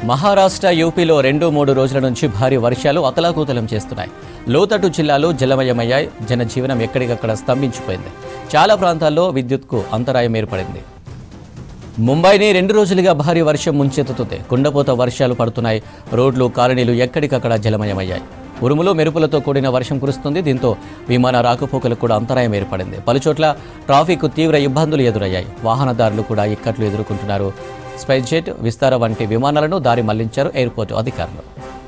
మహారాష్ట్ర యూపీలో రెండు మూడు రోజుల నుంచి భారీ వర్షాలు అతలాకుతలం చేస్తున్నాయి లోతట్టు జిల్లాలు జలమయమయ్యాయి జనజీవనం ఎక్కడికక్కడ స్తంభించిపోయింది చాలా ప్రాంతాల్లో విద్యుత్కు అంతరాయం ఏర్పడింది ముంబైని రెండు రోజులుగా భారీ వర్షం ముంచెత్తుతుంది కుండపోత వర్షాలు పడుతున్నాయి రోడ్లు కాలనీలు ఎక్కడికక్కడ జలమయమయ్యాయి ఉరుములు మెరుపులతో కూడిన వర్షం కురుస్తుంది దీంతో విమాన రాకపోకలకు కూడా అంతరాయం ఏర్పడింది పలుచోట్ల ట్రాఫిక్ తీవ్ర ఇబ్బందులు ఎదురయ్యాయి వాహనదారులు కూడా ఇక్కట్లు ఎదుర్కొంటున్నారు స్పైస్ జెట్ విస్తార వంటి విమానాలను దారి మళ్లించారు ఎయిర్పోర్టు అధికారులు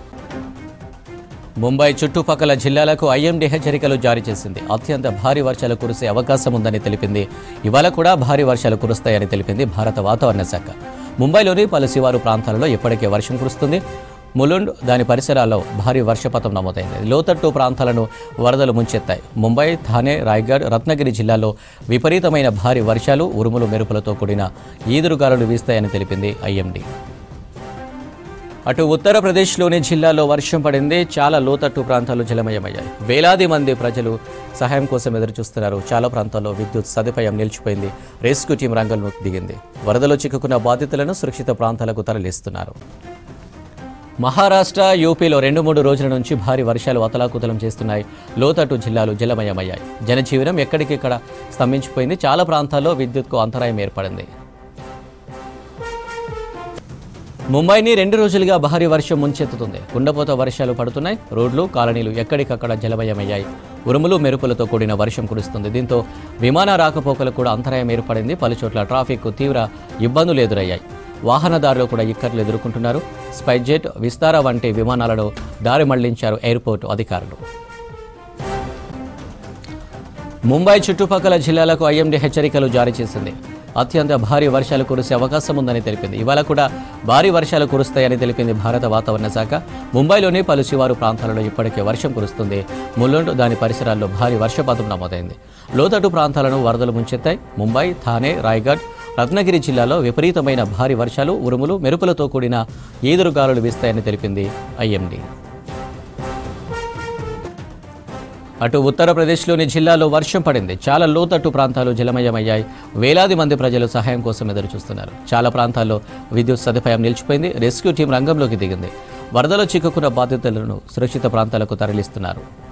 ముంబై చుట్టుపక్కల జిల్లాలకు ఐఎండీ హెచ్చరికలు జారీ చేసింది అత్యంత భారీ వర్షాలు కురిసే అవకాశం ఉందని తెలిపింది ఇవాళ కూడా భారీ వర్షాలు కురుస్తాయని తెలిపింది భారత వాతావరణ శాఖ ముంబైలోని పలు శివారు ప్రాంతాలలో ఇప్పటికే వర్షం కురుస్తుంది ములుండ్ దాని పరిసరాల్లో భారీ వర్షపాతం నమోదైంది లోతట్టు ప్రాంతాలను వరదలు ముంచెత్తాయి ముంబై థానే రాయ్గఢ్ రత్నగిరి జిల్లాల్లో విపరీతమైన భారీ వర్షాలు ఉరుములు మెరుపులతో కూడిన ఈదురుగాలులు వీస్తాయని తెలిపింది ఐఎండీ అటు ఉత్తరప్రదేశ్లోని జిల్లాలో వర్షం పడింది చాలా లోతట్టు ప్రాంతాలు జలమయమయ్యాయి వేలాది మంది ప్రజలు సహాయం కోసం ఎదురుచూస్తున్నారు చాలా ప్రాంతాల్లో విద్యుత్ సదుపాయం నిలిచిపోయింది రెస్క్యూ టీం రంగంలోకి దిగింది వరదలో చిక్కుకున్న బాధితులను సురక్షిత ప్రాంతాలకు తరలిస్తున్నారు మహారాష్ట్ర యూపీలో రెండు మూడు రోజుల నుంచి భారీ వర్షాలు అతలాకుతలం చేస్తున్నాయి లోతట్టు జిల్లాలు జలమయమయ్యాయి జనజీవనం ఎక్కడికిక్కడ స్తంభించిపోయింది చాలా ప్రాంతాల్లో విద్యుత్కు అంతరాయం ఏర్పడింది ముంబైని రెండు రోజులుగా భారీ వర్షం ముంచెత్తుతుంది కుండపోత వర్షాలు పడుతున్నాయి రోడ్లు కాలనీలు ఎక్కడికక్కడ జలమయమయ్యాయి ఉరుములు మెరుపులతో కూడిన వర్షం కురుస్తుంది దీంతో విమాన రాకపోకలకు కూడా అంతరాయం ఏర్పడింది పలుచోట్ల ట్రాఫిక్ తీవ్ర ఇబ్బందులు ఎదురయ్యాయి వాహనదారులు కూడా ఇక్కట్లు ఎదుర్కొంటున్నారు స్పైస్ జెట్ విస్తార వంటి విమానాలను దారి మళ్లించారు ఎయిర్పోర్టు అధికారులు ముంబై చుట్టుపక్కల జిల్లాలకు ఐఎండీ హెచ్చరికలు జారీ చేసింది అత్యంత భారీ వర్షాలు కురిసే అవకాశం ఉందని తెలిపింది ఇవాళ కూడా భారీ వర్షాలు కురుస్తాయని తెలిపింది భారత వాతావరణ శాఖ ముంబైలోని పలు శివారు ప్రాంతాలలో ఇప్పటికే వర్షం కురుస్తుంది ముల్లుండ్ దాని పరిసరాల్లో భారీ వర్షపాతం నమోదైంది లోతట్టు ప్రాంతాలను వరదలు ముంచెత్తాయి ముంబై థానే రాయ్గఢ్ రత్నగిరి జిల్లాలో విపరీతమైన భారీ వర్షాలు ఉరుములు మెరుపులతో కూడిన ఈదురుగాలులు వీస్తాయని తెలిపింది ఐఎండీ అటు ఉత్తరప్రదేశ్లోని జిల్లాలో వర్షం పడింది చాలా లోతట్టు ప్రాంతాలు జలమయమయ్యాయి వేలాది మంది ప్రజలు సహాయం కోసం ఎదురు చూస్తున్నారు చాలా ప్రాంతాల్లో విద్యుత్ సదుపాయం నిలిచిపోయింది రెస్క్యూ టీం రంగంలోకి దిగింది వరదలో చిక్కుకున్న బాధితులను సురక్షిత ప్రాంతాలకు తరలిస్తున్నారు